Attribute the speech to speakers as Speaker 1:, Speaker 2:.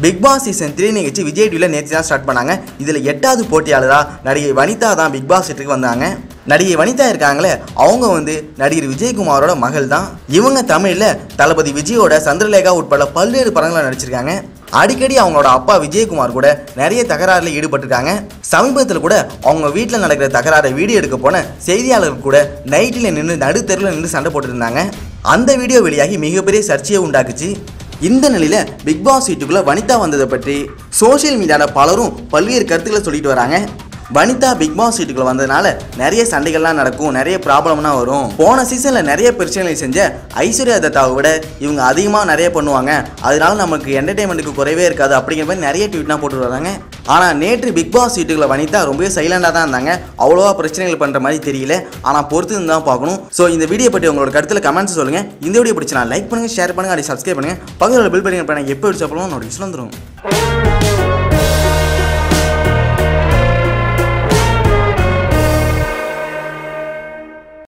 Speaker 1: big Boss season three நிகழ்ச்சி விஜய் டிவியில் நேற்று தான் ஸ்டார்ட் பண்ணாங்க இதில் எட்டாவது போட்டியாளராக நடிகை வனிதா தான் பிக் பாஸ் வீட்டுக்கு வந்தாங்க நடிகை வனிதா இருக்காங்களே அவங்க வந்து நடிகர் விஜயகுமாரோட மகள் தான் இவங்க தமிழில் தளபதி விஜயோட சந்திரலேகா உட்பட பல்வேறு படங்களில் நடிச்சிருக்காங்க அடிக்கடி அவங்களோட அப்பா விஜயகுமார் கூட நிறைய தகராறில் ஈடுபட்டிருக்காங்க சமீபத்தில் கூட அவங்க வீட்டில் நடக்கிற தகராறை வீடியோ எடுக்க போன செய்தியாளர்கள் கூட நைட்டில் நின்று நடுத்தெருவில் நின்று சண்டை போட்டுருந்தாங்க அந்த வீடியோ வெளியாகி மிகப்பெரிய சர்ச்சையை உண்டாக்குச்சு இந்த நிலையில பிக் பாஸ் வீட்டுக்குள்ள வனிதா வந்ததை பற்றி சோஷியல் மீடியாவில் பலரும் பல்வேறு கருத்துக்களை சொல்லிட்டு வராங்க வனிதா பிக் பாஸ் வீட்டுக்குள்ள வந்ததுனால நிறைய சண்டைகள்லாம் நடக்கும் நிறைய ப்ராப்ளம்லாம் வரும் போன சீசன்ல நிறைய பிரச்சனைகளை செஞ்ச ஐஸ்வர்யா தத்தாவை விட இவங்க அதிகமாக நிறைய பண்ணுவாங்க அதனால நமக்கு என்டர்டைன்மெண்ட்டுக்கு குறைவே இருக்காது அப்படிங்கிற மாதிரி நிறைய ட்வீட்லாம் போட்டு வராங்க ஆனால் நேற்று பிக் பாஸ் வீட்டுக்குள்ள வனிதா ரொம்பவே சைலண்டாக தான் இருந்தாங்க அவ்வளோவா பிரச்சனைகள் பண்ணுற மாதிரி தெரியல ஆனால் பொறுத்து இருந்து தான் பார்க்கணும் ஸோ இந்த வீடியோ பற்றி உங்களோட கருத்தில் கமெண்ட்ஸ் சொல்லுங்க இந்த வீடியோ பிடிச்சா லைக் பண்ணுங்க ஷேர் பண்ணுங்க அப்படி சப்ஸ்கிரைப் பண்ணுங்க பக்கத்தில் பில் பண்ணி எப்போ பிடிச்சப்பலும் நோட்டிஃபிகேஷன் வந்துடும்